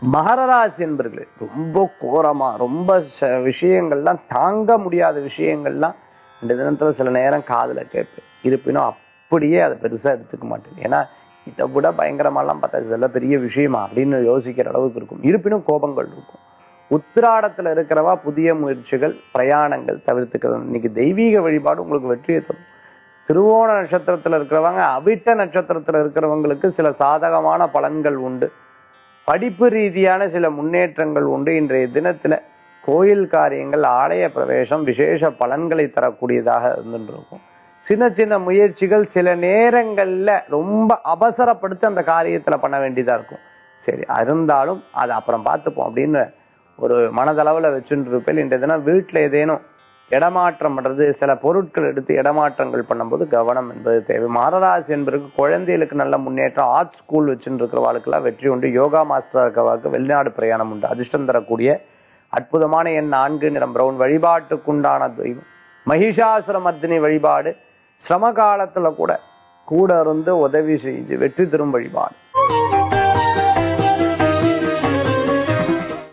மகர ராசி என்பர்களே ரொம்ப கோரமா ரொம்ப ச- விஷயங்கள்லாம் தாங்க முடியாத விஷயங்கள்லாம் இந்த தினத்துல சில நேரம் காதுல கேட்பேன் இருப்பினும் அப்படியே அதை பெருசா எடுத்துக்க மாட்டேன் ஏன்னா இதை விட பயங்கரமாலாம் பார்த்தா இதெல்லாம் பெரிய விஷயமா அப்படின்னு யோசிக்கிற அளவுக்கு இருக்கும் இருப்பினும் கோபங்கள் இருக்கும் உத்திராடத்துல இருக்கிறவா புதிய முயற்சிகள் பிரயாணங்கள் தவிர்த்துக்கிறது இன்னைக்கு தெய்வீக வழிபாடு உங்களுக்கு வெற்றியை தரும் திருவோண நட்சத்திரத்துல இருக்கிறவங்க அவிட்ட நட்சத்திரத்துல இருக்கிறவங்களுக்கு சில சாதகமான பலன்கள் உண்டு படிப்பு ரீதியான சில முன்னேற்றங்கள் உண்டு இன்றைய தினத்துல கோயில் காரியங்கள் ஆலய பிரவேசம் விசேஷ பலன்களை தரக்கூடியதாக இருந்துருக்கும் சின்ன சின்ன முயற்சிகள் சில நேரங்கள்ல ரொம்ப அவசரப்படுத்தி அந்த காரியத்துல பண்ண வேண்டியதா இருக்கும் சரி இருந்தாலும் அதை அப்புறம் பார்த்துப்போம் அப்படின்னு ஒரு மனதளவுல வச்சுட்டு இருப்பேன் இன்றைய தினம் வீட்டுல ஏதேனும் இடமாற்றம் பண்றது சில பொருட்கள் எடுத்து இடமாற்றங்கள் பண்ணும்போது கவனம் என்பது தேவை மாரராசி என்பதற்கு குழந்தைகளுக்கு நல்ல முன்னேற்றம் ஆர்ட் ஸ்கூல் வச்சுட்டு இருக்கிறவாளுக்கெல்லாம் வெற்றி உண்டு யோகா மாஸ்டர் இருக்கிறவாளுக்கு வெளிநாடு பிரயாணம் உண்டு அதிர்ஷ்டம் தரக்கூடிய அற்புதமான எண் நான்கு நிறம் பிரவுன் வழிபாட்டுக்குண்டான தெய்வம் மகிஷாசுரமர்த்தினி வழிபாடு சிரம காலத்துல கூட கூட இருந்து உதவி செய்து வெற்றி தரும் வழிபாடு